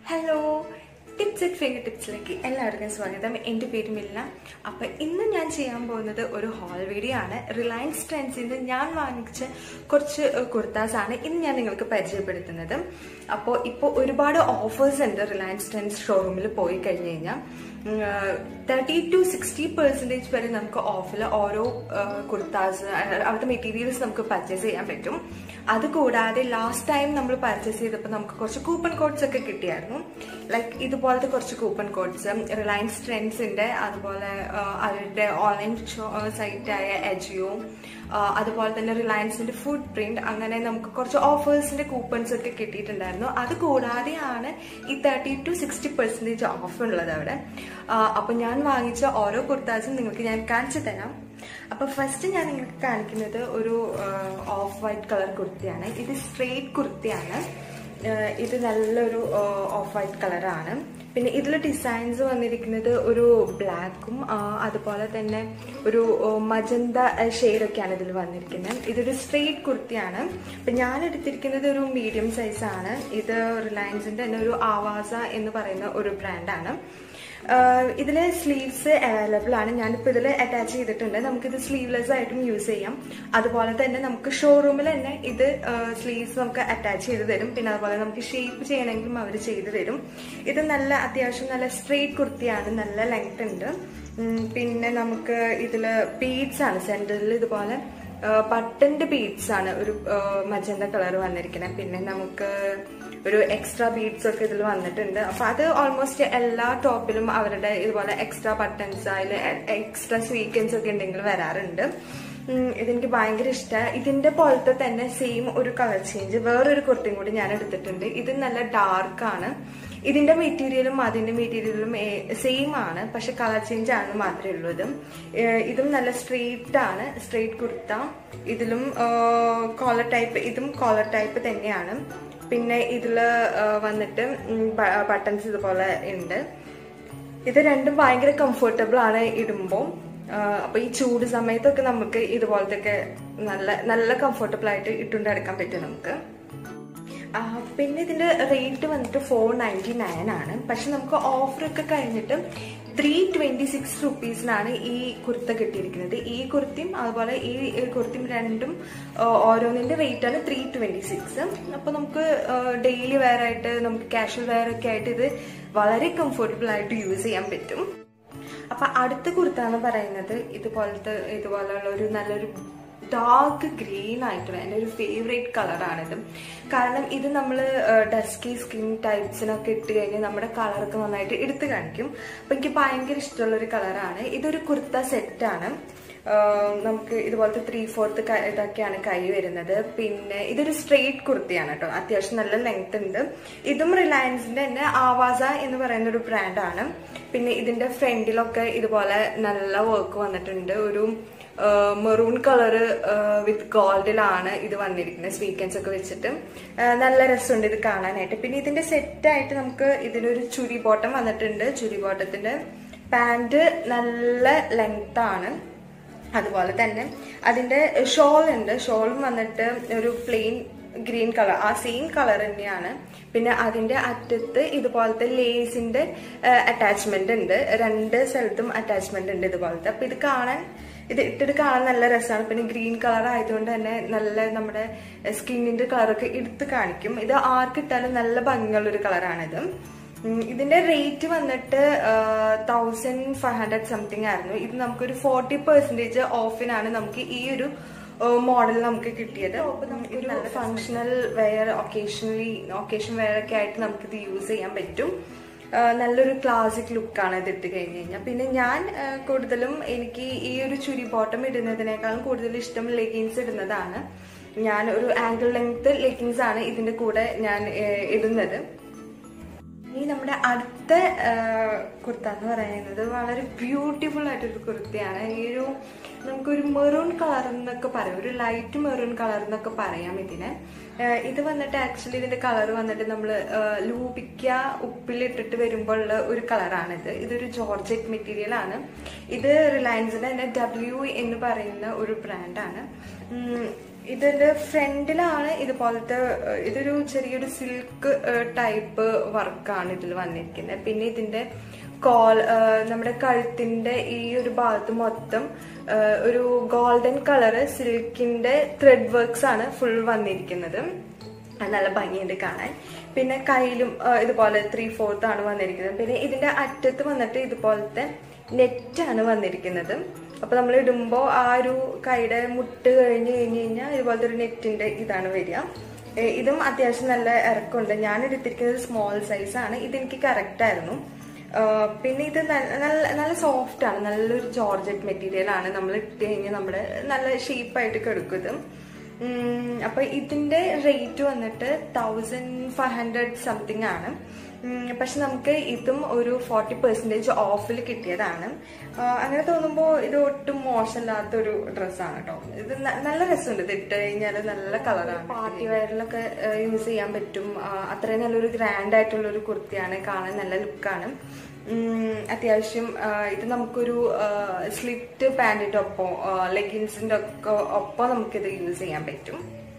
hello tips at finger ടിപ്സിലേക്ക് എല്ലാവർക്കും സ്വാഗതം എൻ്റെ പേര് മില്ല അപ്പോൾ ഇന്ന് ഞാൻ ചെയ്യാൻ പോകുന്നത് ഒരു ഹോൾ വീഡിയോ ആണ് റിലയൻസ് ട്രെൻഡ്സിൽ നിന്ന് ഞാൻ വാങ്ങിച്ച കുറച്ച് കുർത്താസ് ആണ് ഇന്ന് ഞാൻ നിങ്ങൾക്ക് പരിചയപ്പെടുത്തുന്നത് അപ്പോൾ ഇപ്പോൾ ഒരുപാട് ഓഫേഴ്സ് ഉണ്ട് റിലയൻസ് ട്രെൻഡ്സ് ഷോറൂമിൽ പോയി കഴിഞ്ഞ് കഴിഞ്ഞാൽ തേർട്ടി ടു സിക്സ്റ്റി പെർസെൻറ്റേജ് വരെ നമുക്ക് ഓഫിൽ ഓരോ കുർത്താസ് അവിടുത്തെ മെറ്റീരിയൽസ് നമുക്ക് പർച്ചേസ് ചെയ്യാൻ പറ്റും അതുകൂടാതെ ലാസ്റ്റ് ടൈം നമ്മൾ പർച്ചേസ് ചെയ്തപ്പോൾ നമുക്ക് കുറച്ച് കൂപ്പൺ കോഡ്സ് ഒക്കെ കിട്ടിയായിരുന്നു ലൈക്ക് ഇതുപോലത്തെ കുറച്ച് കൂപ്പൺ കോഡ്സ് റിലയൻസ് ട്രെൻഡ്സിന്റെ അതുപോലെ ആ, അവരുടെ ഓൺലൈൻ സൈറ്റായ എജിയോ അതുപോലെ തന്നെ റിലയൻസിന്റെ ഫുഡ് പ്രിന്റ് അങ്ങനെ നമുക്ക് കുറച്ച് ഓഫേഴ്സിന്റെ കൂപ്പൺസ് ഒക്കെ കിട്ടിയിട്ടുണ്ടായിരുന്നു അത് കൂടാതെയാണ് ഈ thirty to sixty percentage off ഉള്ളത് അവിടെ ആ, അപ്പൊ ഞാൻ വാങ്ങിച്ച ഓരോ കുർത്താസും നിങ്ങൾക്ക് ഞാൻ കാണിച്ചു തരാം അപ്പൊ ഫസ്റ്റ് ഞാൻ നിങ്ങൾക്ക് കാണിക്കുന്നത് ഒരു ഓഫ് വൈറ്റ് കളർ കുർത്തിയാണ് ഇത് സ്ട്രെയിറ്റ് കുർത്തിയാണ് ആഹ് ഇത് നല്ലൊരു ഓഫ് വൈറ്റ് കളറാണ് പിന്നെ ഇതിൽ ഡിസൈൻസ് വന്നിരിക്കുന്നത് ഒരു ബ്ലാക്കും അതുപോലെ തന്നെ ഒരു മജന്ത ഷെയ്ഡൊക്കെയാണ് ഇതിൽ വന്നിരിക്കുന്നത് ഇതൊരു സ്ട്രെയിറ്റ് കുർത്തിയാണ് അപ്പം ഞാൻ എടുത്തിരിക്കുന്നത് ഒരു മീഡിയം സൈസാണ് ഇത് റിലയൻസിൻ്റെ തന്നെ ഒരു ആവാസ എന്ന് പറയുന്ന ഒരു ബ്രാൻഡാണ് ഇതിൽ സ്ലീവ്സ് അവൈലബിൾ ആണ് ഞാനിപ്പോൾ ഇതിൽ അറ്റാച്ച് ചെയ്തിട്ടുണ്ട് നമുക്കിത് സ്ലീവ്ലെസ് ആയിട്ടും യൂസ് ചെയ്യാം അതുപോലെ തന്നെ നമുക്ക് ഷോറൂമിൽ തന്നെ ഇത് സ്ലീവ്സ് നമുക്ക് അറ്റാച്ച് ചെയ്ത് തരും പിന്നെ അതുപോലെ നമുക്ക് ഷേപ്പ് ചെയ്യണമെങ്കിലും അവർ ചെയ്ത് തരും ഇത് നല്ല അത്യാവശ്യം നല്ല സ്ട്രെയിറ്റ് കുർത്തിയാണ് നല്ല ലെങ്ത് ഉണ്ട് ഉം, പിന്നെ നമുക്ക് ഇതിൽ ബീഡ്സ് ആണ് സെൻറ്ററിൽ ഇതുപോലെ ബട്ടന്റെ ബീഡ്സ് ആണ് ഒരു മജന്ത കളർ വന്നിരിക്കുന്നത് പിന്നെ നമുക്ക് ഒരു എക്സ്ട്രാ ബീഡ്സ് ഒക്കെ ഇതിൽ വന്നിട്ടുണ്ട് അപ്പൊ അത് ഓൾമോസ്റ്റ് എല്ലാ ടോപ്പിലും അവരുടെ ഇതുപോലെ എക്സ്ട്രാ ബട്ടൺസ് അതിൽ എക്സ്ട്രാ സ്വീക്കൻസ് ഒക്കെ ഉണ്ടെങ്കിൽ വരാറുണ്ട് ഉം, ഇതെനിക്ക് ഭയങ്കര ഇഷ്ടമാണ് ഇതിന്റെ പോലത്തെ തന്നെ സെയിം ഒരു കളർ ചേഞ്ച് വേറൊരു കുർത്തിയും കൂടി ഞാൻ എടുത്തിട്ടുണ്ട് ഇത് നല്ല ഡാർക്ക് ആണ് ഇതിന്റെ മെറ്റീരിയലും അതിന്റെ മെറ്റീരിയലും സെയിം ആണ് പക്ഷെ കളർ ചേഞ്ച് ആണ് മാത്രമേ ഉള്ളൂ ഇത് ഏഹ് ഇതും നല്ല സ്ട്രെയിറ്റ് ആണ് സ്ട്രെയിറ്റ് കുർത്ത ഇതിലും കോളർ ടൈപ്പ് ഇതും കോളർ ടൈപ്പ് തന്നെയാണ് പിന്നെ ഇതില് ഏഹ് വന്നിട്ട് ബട്ടൺസ് ഇതുപോലെ ഉണ്ട് ഇത് രണ്ടും ഭയങ്കര കംഫർട്ടബിൾ ആണ് ഇടുമ്പോൾ അപ്പൊ ഈ ചൂട് സമയത്തൊക്കെ നമുക്ക് ഇതുപോലത്തെ ഒക്കെ നല്ല നല്ല കംഫർട്ടബിൾ ആയിട്ട് ഇട്ടുകൊണ്ട് നടക്കാൻ പറ്റും നമുക്ക് ആ, പിന്നെ ഇതിന്റെ റേറ്റ് വന്നിട്ട് ഫോർ നയൻറ്റി നയൻ ആണ് പക്ഷെ നമുക്ക് ഓഫർ ഒക്കെ കഴിഞ്ഞിട്ട് ത്രീ ട്വന്റി സിക്സ് റുപ്പീസിനാണ് ഈ കുർത്ത കിട്ടിയിരിക്കുന്നത് ഈ കുർത്തിയും അതുപോലെ ഈ കുർത്തിയും രണ്ടും ആ, ഓരോന്നിന്റെ റേറ്റ് ആണ് ത്രീ ട്വന്റി സിക്സ് അപ്പൊ നമുക്ക് ഡെയിലി വെയർ ആയിട്ട് നമുക്ക് കാഷ്വൽ വെയർ ഒക്കെ ആയിട്ട് ഇത് വളരെ കംഫർട്ടബിൾ ആയിട്ട് യൂസ് ചെയ്യാൻ പറ്റും അപ്പൊ അടുത്ത കുർത്ത എന്ന് പറയുന്നത് ഇതുപോലത്തെ ഇതുപോലുള്ള ഒരു നല്ലൊരു ഡാർക്ക് ഗ്രീൻ ആയിട്ടുള്ള എൻ്റെ ഒരു ഫേവറേറ്റ് കളറാണിത് കാരണം ഇത് നമ്മൾ ഡസ്കി സ്കിൻ ടൈപ്സിനൊക്കെ ഇട്ട് കഴിഞ്ഞാൽ നമ്മുടെ കളറൊക്കെ നന്നായിട്ട് എടുത്തു കാണിക്കും അപ്പം എനിക്ക് ഭയങ്കര ഇഷ്ടമുള്ള ഒരു കളറാണ് ഇതൊരു കുർത്ത സെറ്റാണ് നമുക്ക് ഇതുപോലത്തെ ത്രീ ഫോർത്ത് ഇതൊക്കെയാണ് കൈ വരുന്നത് പിന്നെ ഇതൊരു സ്ട്രെയിറ്റ് കുർത്തിയാണ് കേട്ടോ അത്യാവശ്യം നല്ല ലെങ്ത് ഉണ്ട് ഇതും റിലയൻസിന്റെ തന്നെ ആവാസ എന്ന് പറയുന്ന ഒരു ബ്രാൻഡാണ് പിന്നെ ഇതിന്റെ ഫ്രണ്ടിലൊക്കെ ഇതുപോലെ നല്ല വർക്ക് വന്നിട്ടുണ്ട് ഒരു മെറൂൺ കളറ് വിത്ത് ഗോൾഡിലാണ് ഇത് വന്നിരിക്കുന്നത് സ്വീക്കൻസ് ഒക്കെ വെച്ചിട്ട് ആ, നല്ല രസമുണ്ട് ഇത് കാണാനായിട്ട് പിന്നെ ഇതിന്റെ സെറ്റായിട്ട് നമുക്ക് ഇതിനൊരു ചുരി ബോട്ടം വന്നിട്ടുണ്ട് ചുരി ബോട്ടത്തിന്റെ പാൻറ് നല്ല ലെങ്ത് ആണ് അതുപോലെ തന്നെ അതിന്റെ ഷോൾ ഉണ്ട് ഷോളും വന്നിട്ട് ഒരു പ്ലെയിൻ ഗ്രീൻ കളർ ആ സെയിം കളർ തന്നെയാണ് പിന്നെ അതിന്റെ അറ്റത്ത് ഇതുപോലത്തെ ലേസിന്റെ അറ്റാച്ച്മെന്റ് ഉണ്ട് രണ്ട് സ്ഥലത്തും അറ്റാച്ച്മെന്റ് ഉണ്ട് ഇതുപോലത്തെ അപ്പൊ ഇത് കാണാൻ ഇത് ഇട്ടിട്ട് കാണാൻ നല്ല രസമാണ് പിന്നെ ഗ്രീൻ കളർ ആയതുകൊണ്ട് തന്നെ നല്ല നമ്മുടെ സ്കിന്നിന്റെ കളറൊക്കെ എടുത്ത് കാണിക്കും ഇത് ആർക്കിട്ടാലും നല്ല ഭംഗിയുള്ള ഒരു കളറാണിത് ഉം, ഇതിന്റെ റേറ്റ് വന്നിട്ട് തൗസൻഡ് ഫൈവ് ഹൺഡ്രഡ് സംതിങ് ആയിരുന്നു ഇത് നമുക്കൊരു ഫോർട്ടി പെർസെന്റേജ് ഓഫിനാണ് നമുക്ക് ഈ ഒരു മോഡൽ നമുക്ക് കിട്ടിയത് അപ്പൊ നമുക്ക് ഒരു functional wear occasionally occasion wear ഒക്കെ ആയിട്ട് നമുക്ക് ഇത് യൂസ് ചെയ്യാൻ പറ്റും ആ, നല്ലൊരു ക്ലാസിക് ലുക്കാണ് ഇത് ഇട്ട് കഴിഞ്ഞ് കഴിഞ്ഞാൽ പിന്നെ ഞാൻ ആ, കൂടുതലും എനിക്ക് ഈ ഒരു ചുരി ബോട്ടം ഇടുന്നതിനേക്കാളും കൂടുതൽ ഇഷ്ടം ലെഗിൻസ് ഇടുന്നതാണ് ഞാൻ ഒരു ആംഗിൾ ലെങ്ത് ലെഗിൻസ് ആണ് ഇതിന്റെ കൂടെ ഞാൻ ഏ, ഇടുന്നത് ഇനി നമ്മുടെ അടുത്ത ആ, കുർത്ത എന്ന് പറയുന്നത് വളരെ ബ്യൂട്ടിഫുൾ ആയിട്ടൊരു കുർത്തയാണ് ഈ ഒരു നമുക്കൊരു മെറൂൺ കളർ എന്നൊക്കെ പറയാം ഒരു ലൈറ്റ് മെറൂൺ കളർ എന്നൊക്കെ പറയാം ഇതിനെ ആ, ഇത് വന്നിട്ട് ആക്ച്വലി ഇതിന്റെ കളർ വന്നിട്ട് നമ്മൾ ലൂപിക്ക ഉപ്പിലിട്ടിട്ട് വരുമ്പോഴുള്ള ഒരു കളറാണിത് ഇതൊരു ജോർജറ്റ് മെറ്റീരിയൽ ആണ് ഇത് റിലയൻസിന്റെ തന്നെ ഡബ്ല്യു എന്ന് പറയുന്ന ഒരു ബ്രാൻഡാണ് ഇതിന്റെ ഫ്രണ്ടിലാണ് ഇതുപോലത്തെ ഏഹ്, ഇതൊരു ചെറിയൊരു സിൽക്ക് ടൈപ്പ് വർക്കാണ് ഇതിൽ വന്നിരിക്കുന്നത് പിന്നെ ഇതിന്റെ കോൾ ഏഹ്, നമ്മുടെ കഴുത്തിന്റെ ഈ ഒരു ഭാഗത്ത് മൊത്തം ഏഹ്, ഒരു ഗോൾഡൻ കളറ് സിൽക്കിന്റെ ത്രെഡ് വർക്ക്സ് ആണ് ഫുൾ വന്നിരിക്കുന്നത് അത് നല്ല ഭംഗിയുണ്ട് കാണാൻ പിന്നെ കയ്യിലും ആ, ഇതുപോലെ ത്രീ ഫോർത്ത് ആണ് വന്നിരിക്കുന്നത് പിന്നെ ഇതിന്റെ അറ്റത്ത് വന്നിട്ട് ഇതുപോലത്തെ നെറ്റാണ് വന്നിരിക്കുന്നത് അപ്പൊ നമ്മൾ ഇടുമ്പോൾ ആ ഒരു കൈയുടെ മുട്ട് കഴിഞ്ഞ് കഴിഞ്ഞ് കഴിഞ്ഞാൽ ഇതുപോലത്തെ ഒരു നെറ്റിന്റെ ഇതാണ് വരിക ഏ, ഇതും അത്യാവശ്യം നല്ല ഇറക്കമുണ്ട് ഞാൻ എടുത്തിരിക്കുന്നത് സ്മോൾ സൈസ് ആണ് ഇതെനിക്ക് കറക്റ്റ് ആയിരുന്നു ആ, പിന്നെ ഇത് നല്ല നല്ല നല്ല സോഫ്റ്റ് ആണ് നല്ലൊരു ജോർജറ്റ് മെറ്റീരിയൽ ആണ് നമ്മൾ ഇട്ട് കഴിഞ്ഞാൽ നമ്മുടെ നല്ല ഷേപ്പായിട്ട് കിടക്കും ഇത് ഉം, അപ്പൊ ഇതിന്റെ റേറ്റ് വന്നിട്ട് തൗസൻഡ് ഫൈവ് ഹൺഡ്രഡ് സംതിങ് ആണ് ഉം, പക്ഷെ നമുക്ക് ഇതും ഒരു ഫോർട്ടി പെർസെന്റേജ് ഓഫിൽ കിട്ടിയതാണ് ആ, അങ്ങനെ തോന്നുമ്പോൾ ഇത് ഒട്ടും മോശമില്ലാത്ത ഒരു ഡ്രസ്സാണ് കേട്ടോ ഇത് ന- നല്ല രസമുണ്ട് ഇത് ഇട്ട് കഴിഞ്ഞാൽ നല്ല കളറാണ് പാർട്ടി വെയറിലൊക്കെ യൂസ് ചെയ്യാൻ പറ്റും ആ, അത്രയും നല്ലൊരു ഗ്രാൻഡ് ആയിട്ടുള്ള ഒരു കുർത്തിയാണ് കാണാൻ നല്ല ലുക്കാണ് ഉം, അത്യാവശ്യം ആ, ഇത് നമുക്കൊരു സ്ലിറ്റ് പാൻറ്റിന്റെ ഒപ്പം ലെഗിൻസിന്റെ ഒക്കെ ഒപ്പം നമുക്കിത് യൂസ് ചെയ്യാൻ പറ്റും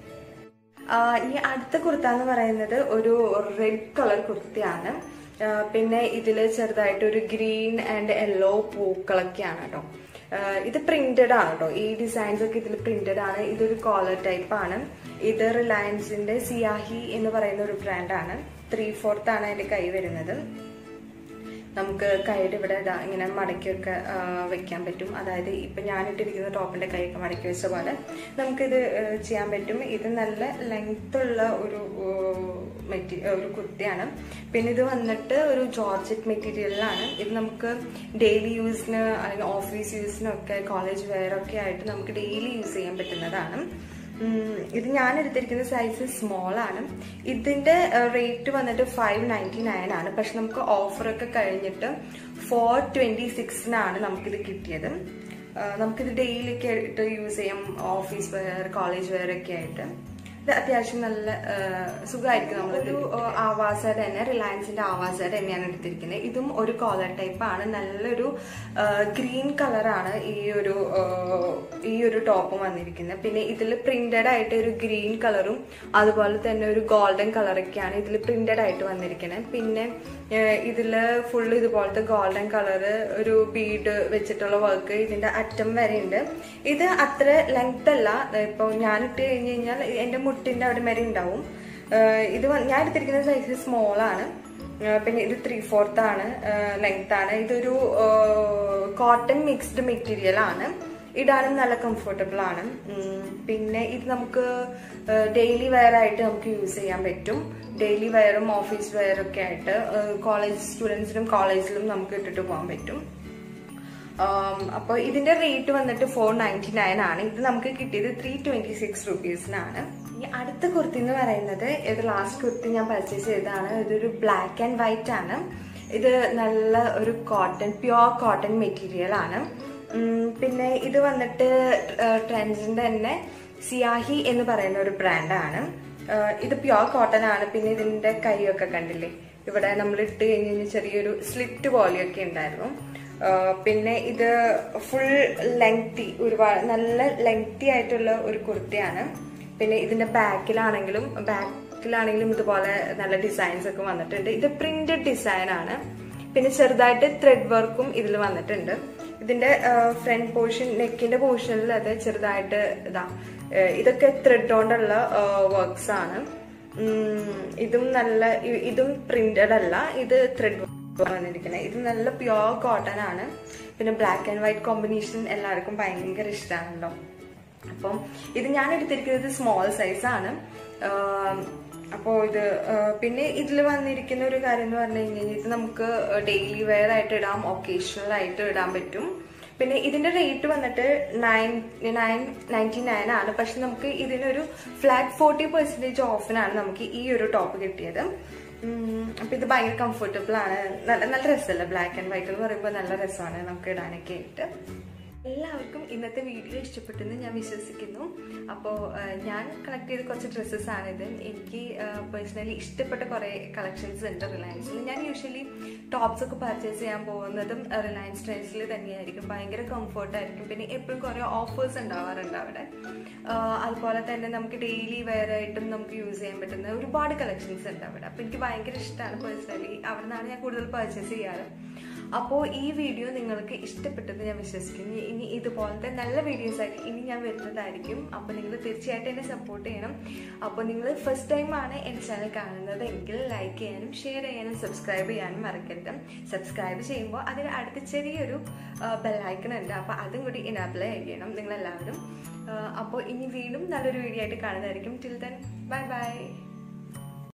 ആ, ഇനി അടുത്ത കുർത്ത എന്ന് പറയുന്നത് ഒരു റെഡ് കളർ കുർത്തിയാണ് ആ, പിന്നെ ഇതിൽ ചെറുതായിട്ട് ഒരു ഗ്രീൻ ആൻഡ് യെല്ലോ പൂക്കളൊക്കെയാണ് കേട്ടോ ആ, ഇത് പ്രിന്റഡ് ആണ് കേട്ടോ ഈ ഡിസൈൻസ് ഒക്കെ ഇതിൽ പ്രിന്റഡ് ആണ് ഇതൊരു കോളർ ടൈപ്പ് ആണ് ഇത് റിലയൻസിന്റെ സിയാഹി എന്ന് പറയുന്ന ഒരു ബ്രാൻഡാണ് ത്രീ ഫോർത്ത് ആണ് അതിന്റെ കൈ വരുന്നത് നമുക്ക് കൈയുടെ ഇവിടെ ഇതാ ഇങ്ങനെ മടക്കിയൊക്കെ ആ, വെക്കാൻ പറ്റും അതായത് ഇപ്പം ഞാനിട്ടിരിക്കുന്ന ടോപ്പിന്റെ കൈയൊക്കെ മടക്കി വെച്ച പോലെ നമുക്കിത് ആ, ചെയ്യാൻ പറ്റും ഇത് നല്ല ലെങ്ത് ഉള്ള ഒരു മെറ്റീ ഒരു കുർത്തിയാണ് പിന്നെ ഇത് വന്നിട്ട് ഒരു ജോർജറ്റ് മെറ്റീരിയലിലാണ് ഇത് നമുക്ക് ഡെയിലി യൂസിന് അല്ലെങ്കിൽ ഓഫീസ് യൂസിനൊക്കെ കോളേജ് വെയർ ഒക്കെ ആയിട്ട് നമുക്ക് ഡെയിലി യൂസ് ചെയ്യാൻ പറ്റുന്നതാണ് ഉം, ഇത് ഞാൻ എടുത്തിരിക്കുന്ന സൈസ് സ്മോൾ ആണ് ഇതിന്റെ റേറ്റ് വന്നിട്ട് ഫൈവ് നയൻറ്റി നയൻ ആണ് പക്ഷെ നമുക്ക് ഓഫറൊക്കെ കഴിഞ്ഞിട്ട് ഫോർ ട്വന്റി സിക്സിനാണ് നമുക്കിത് കിട്ടിയത് ആ, നമുക്കിത് ഡെയിലി ഒക്കെ ആയിട്ട് യൂസ് ചെയ്യാം ഓഫീസ് വെയർ കോളേജ് വെയർ ഒക്കെ ആയിട്ട് ഇത് അത്യാവശ്യം നല്ല സുഖമായിരിക്കും നമ്മളൊരു ആവാസയുടെ തന്നെ റിലയൻസിന്റെ ആവാസയുടെ തന്നെയാണ് എടുത്തിരിക്കുന്നത് ഇതും ഒരു കോളർ ടൈപ്പ് ആണ് നല്ലൊരു ഗ്രീൻ കളറാണ് ഈ ഒരു ആ, ഈ ഒരു ടോപ്പ് വന്നിരിക്കുന്നത് പിന്നെ ഇതിൽ പ്രിന്റഡ് ആയിട്ട് ഒരു ഗ്രീൻ കളറും അതുപോലെ തന്നെ ഒരു ഗോൾഡൻ കളറൊക്കെയാണ് ഇതിൽ പ്രിന്റഡ് ആയിട്ട് വന്നിരിക്കുന്നത് പിന്നെ ഇതില് ഫുൾ ഇതുപോലത്തെ ഗോൾഡൻ കളറ് ഒരു ബീഡ് വെച്ചിട്ടുള്ള വർക്ക് ഇതിന്റെ അറ്റം വരെ ഉണ്ട് ഇത് അത്ര ലെങ്ത് അല്ല ഇപ്പൊ ഞാൻ ഇട്ട് കഴിഞ്ഞ് കഴിഞ്ഞാൽ എന്റെ മുട്ടിന്റെ അവിടെ വരെ ഉണ്ടാവും ഏഹ് ഇത് വ- ഞാൻ എടുത്തിരിക്കുന്ന സൈസ് സ്മോൾ ആണ് ഏഹ് പിന്നെ ഇത് ത്രീ ഫോർത്ത് ആണ് ലെങ്ത് ആണ് ഇതൊരു കോട്ടൺ മിക്സ്ഡ് മെറ്റീരിയൽ ആണ് ഇടാനും നല്ല കംഫർട്ടബിൾ ആണ് ഉം, പിന്നെ ഇത് നമുക്ക് ഡെയിലി വെയർ ആയിട്ട് നമുക്ക് യൂസ് ചെയ്യാൻ പറ്റും ഡെയിലി വെയറും ഓഫീസ് വെയറും ഒക്കെ ആയിട്ട് കോളേജ് സ്റ്റുഡൻസിനും കോളേജിലും നമുക്ക് ഇട്ടിട്ട് പോകാൻ പറ്റും അപ്പോൾ ഇതിന്റെ റേറ്റ് വന്നിട്ട് ഫോർ നയൻറ്റി നയൻ ആണ് ഇത് നമുക്ക് കിട്ടിയത് ത്രീ ട്വന്റി സിക്സ് റുപ്പീസിനാണ് ഇനി അടുത്ത കുർത്തി എന്ന് പറയുന്നത് ഇത് ലാസ്റ്റ് കുർത്തി ഞാൻ പർച്ചേസ് ചെയ്തതാണ് ഇതൊരു ബ്ലാക്ക് ആൻഡ് വൈറ്റ് ആണ് ഇത് നല്ല ഒരു കോട്ടൺ പ്യുവർ കോട്ടൺ മെറ്റീരിയൽ ആണ് ഉം, പിന്നെ ഇത് വന്നിട്ട് ട്രെൻഡ്സിന്റെ തന്നെ സിയാഹി എന്ന് പറയുന്ന ഒരു ബ്രാൻഡാണ് ഇത് പ്യുവർ കോട്ടൺ ആണ് പിന്നെ ഇതിന്റെ കൈയൊക്കെ കണ്ടില്ലേ ഇവിടെ നമ്മൾ ഇട്ട് കഴിഞ്ഞ് കഴിഞ്ഞാൽ ചെറിയൊരു സ്ലിറ്റ് പോലെയൊക്കെ ഉണ്ടായിരുന്നു ആ, പിന്നെ ഇത് ഫുൾ ലെങ്തി ഒരുപാട് നല്ല ലെങ്തി ആയിട്ടുള്ള ഒരു കുർത്തിയാണ് പിന്നെ ഇതിന്റെ ബാക്കിലാണെങ്കിലും ബാക്കിലാണെങ്കിലും ഇതുപോലെ നല്ല ഡിസൈൻസ് ഒക്കെ വന്നിട്ടുണ്ട് ഇത് പ്രിന്റഡ് ഡിസൈൻ ആണ് പിന്നെ ചെറുതായിട്ട് ത്രെഡ് വർക്കും ഇതിൽ വന്നിട്ടുണ്ട് ഇതിന്റെ ഫ്രണ്ട് പോർഷൻ നെക്കിന്റെ പോർഷനിൽ അത് ചെറുതായിട്ട് ഇതാ ആ, ഇതൊക്കെ ത്രെഡ് കൊണ്ടുള്ള വർക്ക്സ് ആണ് ഉം, ഇതും നല്ല ഇ- ഇതും പ്രിന്റഡ് അല്ല ഇത് ത്രെഡ് വന്നിരിക്കുന്നത് ഇത് നല്ല പ്യുവർ കോട്ടൺ ആണ് പിന്നെ ബ്ലാക്ക് ആൻഡ് വൈറ്റ് കോമ്പിനേഷൻ എല്ലാവർക്കും ഭയങ്കര ഇഷ്ടമാണല്ലോ അപ്പം ഇത് ഞാൻ എടുത്തിരിക്കുന്നത് സ്മോൾ സൈസ് ആണ് അപ്പോൾ ഇത് ആ, പിന്നെ ഇതിൽ വന്നിരിക്കുന്ന ഒരു കാര്യം എന്ന് പറഞ്ഞു കഴിഞ്ഞാൽ ഇത് നമുക്ക് ഡെയിലി വെയർ ആയിട്ട് ഇടാം ഒക്കേഷണൽ ആയിട്ട് ഇടാൻ പറ്റും പിന്നെ ഇതിന്റെ റേറ്റ് വന്നിട്ട് നയൻ നയൻ നയൻറ്റി നയൻ ആണ് പക്ഷെ നമുക്ക് ഇതിനൊരു ഫ്ലാറ്റ് ഫോർട്ടി പെർസെന്റേജ് ഓഫിനാണ് നമുക്ക് ഈ ഒരു ടോപ്പ് കിട്ടിയത് ഉം, അപ്പൊ ഇത് ഭയങ്കര കംഫർട്ടബിൾ ആണ് നല്ല നല്ല രസമല്ല ബ്ലാക്ക് ആൻഡ് വൈറ്റ് എന്ന് പറയുമ്പോൾ നല്ല രസമാണ് നമുക്ക് ഇടാനൊക്കെ ആയിട്ട് എല്ലാവർക്കും ഇന്നത്തെ വീഡിയോ ഇഷ്ടപ്പെട്ടെന്ന് ഞാൻ വിശ്വസിക്കുന്നു അപ്പോൾ ഞാൻ കളക്ട് ചെയ്ത കുറച്ച് ഡ്രസ്സസ് ആണിത് എനിക്ക് പേഴ്സണലി ഇഷ്ടപ്പെട്ട കുറേ കളക്ഷൻസ് ഉണ്ട് റിലയൻസിൽ ഞാൻ യൂഷ്വലി ടോപ്സ് ഒക്കെ പർച്ചേസ് ചെയ്യാൻ പോകുന്നതും റിലയൻസ് ട്രെൻഡ്സിൽ തന്നെയായിരിക്കും ഭയങ്കര കംഫർട്ടായിരിക്കും പിന്നെ എപ്പോഴും കുറേ ഓഫേഴ്സ് ഉണ്ടാവാറുണ്ട് അവിടെ ആഹ് അതുപോലെ തന്നെ നമുക്ക് ഡെയിലി വെയർ ആയിട്ടും നമുക്ക് യൂസ് ചെയ്യാൻ പറ്റുന്ന ഒരുപാട് കളക്ഷൻസ് ഉണ്ട് അവിടെ അപ്പോൾ എനിക്ക് ഭയങ്കര ഇഷ്ടമാണ് പേഴ്സണലി അവിടെ നിന്നാണ് ഞാൻ കൂടുതൽ പർച്ചേസ് ചെയ്യാറ് അപ്പോൾ ഈ വീഡിയോ നിങ്ങൾക്ക് ഇഷ്ടപ്പെട്ടെന്ന് ഞാൻ വിശ്വസിക്കുന്നു ഇനി ഇതുപോലത്തെ നല്ല വീഡിയോസ് ആയിട്ട് ഇനി ഞാൻ വരുന്നതായിരിക്കും അപ്പോൾ നിങ്ങൾ തീർച്ചയായിട്ടും എന്നെ സപ്പോർട്ട് ചെയ്യണം അപ്പോൾ നിങ്ങൾ ഫസ്റ്റ് ടൈമാണ് എൻ്റെ ചാനൽ കാണുന്നത് എങ്കിൽ ലൈക്ക് ചെയ്യാനും ഷെയർ ചെയ്യാനും സബ്സ്ക്രൈബ് ചെയ്യാനും മറക്കരുത് സബ്സ്ക്രൈബ് ചെയ്യുമ്പോൾ അതിന് അടുത്ത് ചെറിയൊരു ബെല്ലൈക്കൺ ഉണ്ട് അപ്പോൾ അതും കൂടി ഇനാബിൾ ചെയ്യണം നിങ്ങളെല്ലാവരും അപ്പോൾ ഇനി വീണ്ടും നല്ലൊരു വീഡിയോ ആയിട്ട് കാണുന്നതായിരിക്കും ടിൽ ദെൻ ബൈ ബൈ